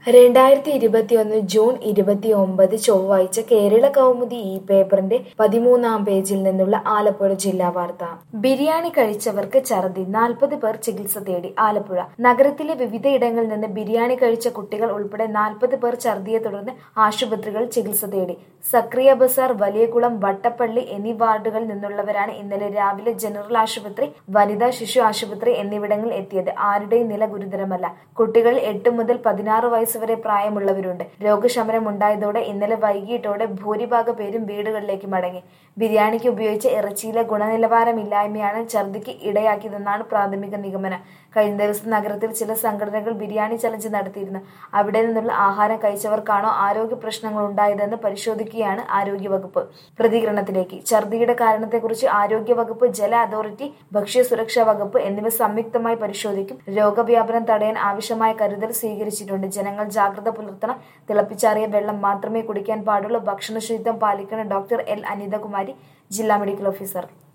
രണ്ടായിരത്തി ഇരുപത്തിയൊന്ന് ജൂൺ ഇരുപത്തിയൊമ്പത് ചൊവ്വാഴ്ച കേരള കൗമുദി ഈ പേപ്പറിന്റെ പതിമൂന്നാം പേജിൽ നിന്നുള്ള ആലപ്പുഴ ജില്ലാ വാർത്ത ബിരിയാണി കഴിച്ചവർക്ക് ഛർദി നാൽപ്പത് പേർ ചികിത്സ തേടി ആലപ്പുഴ നഗരത്തിലെ വിവിധയിടങ്ങളിൽ നിന്ന് ബിരിയാണി കഴിച്ച കുട്ടികൾ ഉൾപ്പെടെ നാൽപ്പത് പേർ ഛർദിയെ തുടർന്ന് ആശുപത്രികളിൽ ചികിത്സ തേടി സക്രിയ ബസാർ വലിയകുളം വട്ടപ്പള്ളി എന്നീ വാർഡുകളിൽ നിന്നുള്ളവരാണ് ഇന്നലെ രാവിലെ ജനറൽ ആശുപത്രി വനിതാ ശിശു ആശുപത്രി എന്നിവിടങ്ങളിൽ എത്തിയത് ആരുടെയും നില ഗുരുതരമല്ല കുട്ടികളിൽ എട്ട് മുതൽ പതിനാറ് വയസ്സ് വരെ പ്രായമുള്ളവരുണ്ട് രോഗശമനം ഉണ്ടായതോടെ ഇന്നലെ വൈകിട്ടോടെ ഭൂരിഭാഗ പേരും വീടുകളിലേക്ക് മടങ്ങി ബിരിയാണിക്ക് ഉപയോഗിച്ച ഇറച്ചിയിലെ ഗുണനിലവാരമില്ലായ്മയാണ് ഛർദിക്ക് ഇടയാക്കിയതെന്നാണ് പ്രാഥമിക നിഗമനം കഴിഞ്ഞ ദിവസം നഗരത്തിൽ ചില സംഘടനകൾ ബിരിയാണി ചലഞ്ച് നടത്തിയിരുന്നു അവിടെ നിന്നുള്ള ആഹാരം കഴിച്ചവർക്കാണോ ആരോഗ്യ പ്രശ്നങ്ങൾ ഉണ്ടായതെന്ന് പരിശോധിക്കുകയാണ് ആരോഗ്യവകുപ്പ് പ്രതികരണത്തിലേക്ക് ഛർദിയുടെ കാരണത്തെക്കുറിച്ച് ആരോഗ്യവകുപ്പ് ജല അതോറിറ്റി ഭക്ഷ്യസുരക്ഷാ വകുപ്പ് എന്നിവ സംയുക്തമായി പരിശോധിക്കും രോഗവ്യാപനം തടയാൻ ആവശ്യമായ കരുതൽ സ്വീകരിച്ചിട്ടുണ്ട് ജനങ്ങൾ ജാഗ്രത പുലർത്തണം തിളപ്പിച്ചാറിയ വെള്ളം മാത്രമേ കുടിക്കാൻ പാടുള്ളൂ ഭക്ഷണ ശുചിത്വം പാലിക്കണം ഡോക്ടർ എൽ അനിതകുമാരി ജില്ലാ മെഡിക്കൽ ഓഫീസർ